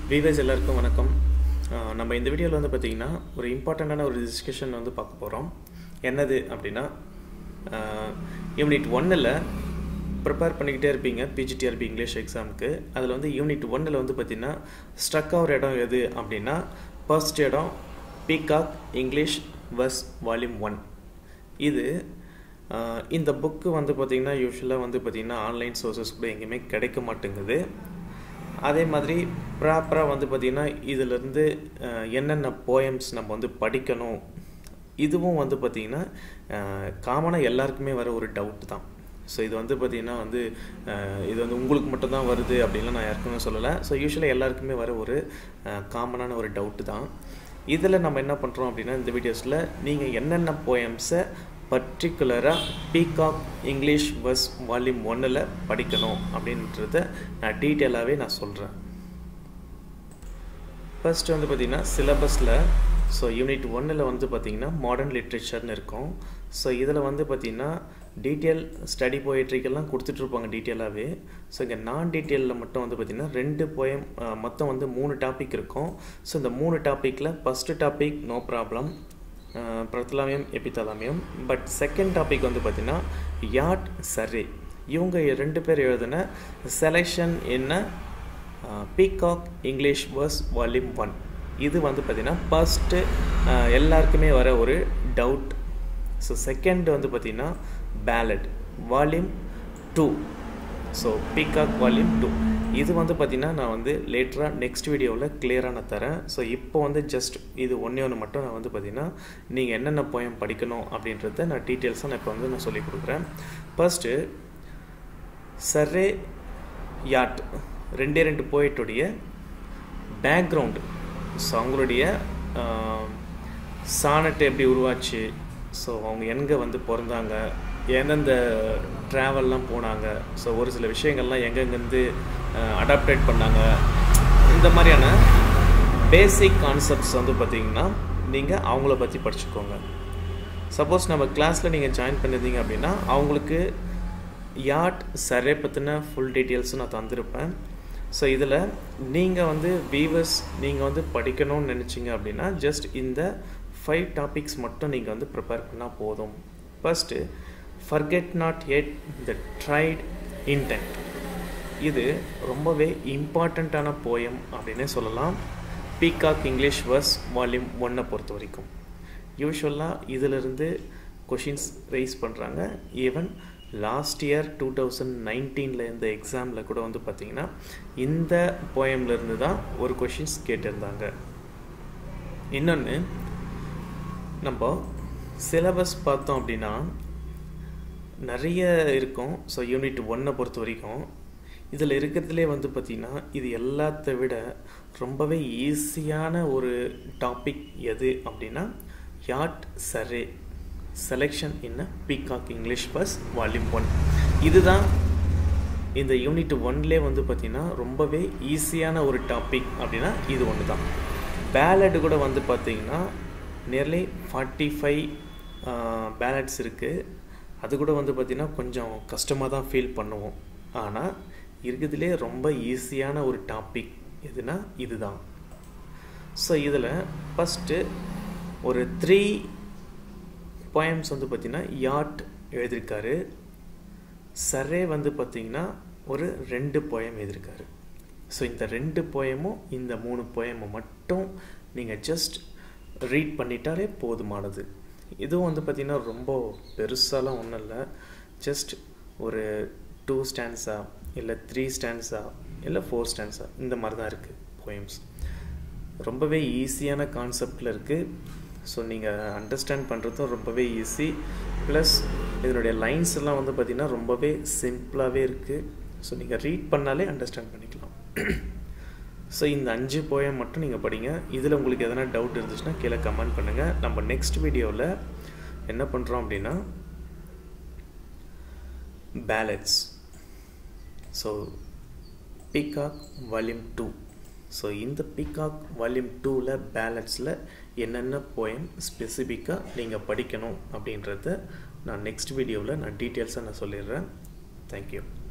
wives எல்லாருக்கும் வணக்கம் ஆஹ் நம்ம இந்த வீடியோவில் வந்து பார்த்திங்கன்னா ஒரு இம்பார்ட்டண்ட்டான ஒரு டிஸ்கஷன் வந்து பார்க்க போகிறோம் என்னது அப்படின்னா யூனிட் ஒன்னில் ப்ரிப்பேர் பண்ணிக்கிட்டே இருப்பீங்க பிஜிடிஆர்பி இங்கிலீஷ் எக்ஸாமுக்கு அதில் வந்து யூனிட் ஒன்னில் வந்து பார்த்திங்கன்னா ஸ்ட்ரக் ஆகிற இடம் எது அப்படின்னா ஃபர்ஸ்ட் இடம் Peacock English verse volume one இது ஆஹ் இந்த புக்கு வந்து பார்த்திங்கன்னா யூஸ்வலாக வந்து பார்த்திங்கன்னா ஆன்லைன் சோர்சஸ் கூட எங்கேயுமே கிடைக்க மாட்டேங்குது அதே மாதிரி ப்ராப்பராக வந்து பார்த்திங்கன்னா இதிலேருந்து என்னென்ன போயம்ஸ் நம்ம வந்து படிக்கணும் இதுவும் வந்து பார்த்திங்கன்னா காமனாக எல்லாருக்குமே வர ஒரு டவுட் தான் ஸோ இது வந்து பார்த்திங்கன்னா வந்து அஹ், இது வந்து உங்களுக்கு மட்டும்தான் வருது அப்படின்லாம் நான் யாருக்குமே சொல்லலை ஸோ யூஸ்வலாக எல்லாருக்குமே வர ஒரு காமனான ஒரு டவுட்டு தான் இதில் நம்ம என்ன பண்ணுறோம் அப்படின்னா இந்த வீடியோஸில் நீங்கள் என்னென்ன போயம்ஸை பர்டிகுலராக பீகாக் இங்கிலீஷ் பஸ் வால்யூம் ஒன்னில் படிக்கணும் அப்படின்றத நான் டீட்டெயிலாகவே நான் சொல்கிறேன் ஃபர்ஸ்ட் வந்து பார்த்திங்கன்னா சிலபஸில் ஸோ யூனிட் ஒன்னில் வந்து பார்த்திங்கன்னா மாடர்ன் லிட்ரேச்சர்னு இருக்கும் ஸோ இதில் வந்து பார்த்திங்கன்னா டீட்டெயில் ஸ்டடி போயிட்ரிக்கெல்லாம் கொடுத்துட்ருப்பாங்க டீட்டெயிலாகவே ஸோ இங்கே நான் டீட்டெயிலில் மட்டும் வந்து பார்த்திங்கன்னா ரெண்டு போயம் மொத்தம் வந்து மூணு டாபிக் இருக்கும் ஸோ இந்த மூணு டாப்பிக்கில் first topic no problem Prothalamion Epithalamion but second topic வந்து பார்த்திங்கன்னா யாட் சர்ரே இவங்க ரெண்டு பேர் எழுதின செலெக்ஷன் என்ன Peacock English verse volume one இது வந்து பார்த்திங்கன்னா ஃபஸ்ட்டு எல்லாருக்குமே வர ஒரு டவுட் ஸோ செகண்ட் வந்து பார்த்திங்கன்னா ballad volume two so Peacock volume two இது வந்து பார்த்திங்கன்னா நான் வந்து லேட்டராக நெக்ஸ்ட் வீடியோவில் கிளியராக நான் தரேன் ஸோ இப்போ வந்து ஜஸ்ட் இது ஒன்றே ஒன்று மட்டும் நான் வந்து பார்த்திங்கன்னா நீங்கள் என்னென்ன போயம் படிக்கணும் அப்படின்றத நான் டீட்டெயில்ஸாக நான் இப்போ வந்து நான் சொல்லிக் கொடுக்குறேன் ஃபர்ஸ்ட்டு சர்ரே யாட் ரெண்டே ரெண்டு போயிட்டுடைய பேக்ரவுண்டு ஸோ அவங்களுடைய சானட் எப்படி உருவாச்சு ஸோ அவங்க எங்கே வந்து பிறந்தாங்க எந்தெந்த ட்ராவல்லாம் போனாங்க ஸோ ஒரு சில விஷயங்கள்லாம் எங்கெங்கேருந்து அடாப்டேட் பண்ணாங்க இந்த மாதிரியான பேசிக் கான்செப்ட்ஸ் வந்து பார்த்திங்கன்னா நீங்கள் அவங்கள பற்றி படிச்சுக்கோங்க சப்போஸ் நம்ம கிளாஸில் நீங்கள் ஜாயின் பண்ணியிருந்தீங்க அப்படின்னா அவங்களுக்கு யாட் சரே பற்றின ஃபுல் டீட்டெயில்ஸும் நான் தந்திருப்பேன் ஸோ இதில் நீங்கள் வந்து வீவர்ஸ் நீங்கள் வந்து படிக்கணும்னு நினச்சிங்க அப்படின்னா ஜஸ்ட் இந்த ஃபைவ் டாபிக்ஸ் மட்டும் நீங்கள் வந்து ப்ரிப்பேர் பண்ணால் போதும் first forget not yet the tried intent இது ரொம்பவே இம்பார்ட்டண்ட்டான போயம் அப்படின்னே சொல்லலாம் பீகாக் இங்கிலீஷ் வர்ஸ் வால்யூம் ஒன்னை பொறுத்த வரைக்கும் யூஸ்வலாக இதிலிருந்து கொஷின்ஸ் ரைஸ் பண்ணுறாங்க even last year two thousand நைன்டீனில் இந்த எக்ஸாமில் கூட வந்து பார்த்திங்கன்னா இந்த போயம்லேருந்து தான் ஒரு கொஷின்ஸ் கேட்டிருந்தாங்க இன்னொன்று நம்ம சிலபஸ் பார்த்தோம் அப்படின்னா நிறைய இருக்கும் ஸோ யூனிட் ஒன்னை பொறுத்த வரைக்கும் இதில் இருக்கிறதுலே வந்து பார்த்திங்கன்னா இது எல்லாத்த விட ரொம்பவே ஈஸியான ஒரு டாபிக் எது அப்படின்னா யாட் சரே செலெக்ஷன் என்ன Peacock English verse volume one இதுதான் இந்த யூனிட் ஒன்லே வந்து பார்த்திங்கன்னா ரொம்பவே ஈஸியான ஒரு டாபிக் அப்படின்னா இது ஒன்று தான் பேலட் கூட வந்து பார்த்திங்கன்னா நியர்லி ஃபார்ட்டி ஃபைவ் பேலட்ஸ் இருக்குது அது கூட வந்து பார்த்திங்கன்னா கொஞ்சம் கஷ்டமாக தான் ஃபீல் பண்ணுவோம் ஆனால் இருக்கிறதுலே ரொம்ப ஈஸியான ஒரு டாபிக் எதுனா இதுதான் ஸோ இதில் ஃபஸ்ட்டு ஒரு த்ரீ போயம்ஸ் வந்து பார்த்திங்கன்னா யாட் எழுதியிருக்காரு சரே வந்து பார்த்திங்கன்னா ஒரு ரெண்டு போயம் எழுதியிருக்காரு ஸோ இந்த ரெண்டு போயமும் இந்த மூணு போயமும் மட்டும் நீங்கள் ஜஸ்ட் ரீட் பண்ணிட்டாலே போதுமானது இதுவும் வந்து பார்த்திங்கன்னா ரொம்ப பெருசாலாம் ஒன்றும் இல்லை ஜஸ்ட் ஒரு டூ ஸ்டாண்ட்ஸா இல்லை த்ரீ ஸ்டாண்ட்ஸா இல்லை ஃபோர் ஸ்டாண்ட்ஸா இந்த மாதிரி தான் இருக்குது போயம்ஸ் ரொம்பவே ஈஸியான கான்செப்டில் இருக்குது ஸோ நீங்கள் அண்டர்ஸ்டாண்ட் பண்ணுறதும் ரொம்பவே ஈஸி ப்ளஸ் இதனுடைய லைன்ஸ் எல்லாம் வந்து பார்த்திங்கன்னா ரொம்பவே சிம்பிளாகவே இருக்குது ஸோ நீங்கள் ரீட் பண்ணாலே அண்டர்ஸ்டாண்ட் பண்ணிக்கலாம் ஸோ இந்த அஞ்சு போயம் மட்டும் நீங்கள் படிங்க இதில் உங்களுக்கு எதனா டவுட் இருந்துச்சுன்னா கீழே கமெண்ட் பண்ணுங்கள் நம்ம நெக்ஸ்ட் வீடியோவில் என்ன பண்ணுறோம் அப்படின்னா ballads so Peacock volume two so இந்த பீகாக் வால்யூம் டூவில் பேலன்ஸில் என்னென்ன போயம் ஸ்பெசிஃபிக்காக நீங்கள் படிக்கணும் அப்படின்றத நான் நெக்ஸ்ட் வீடியோவில் நான் டீட்டெயில்ஸாக நான் சொல்லிடுறேன் தேங்க்யூ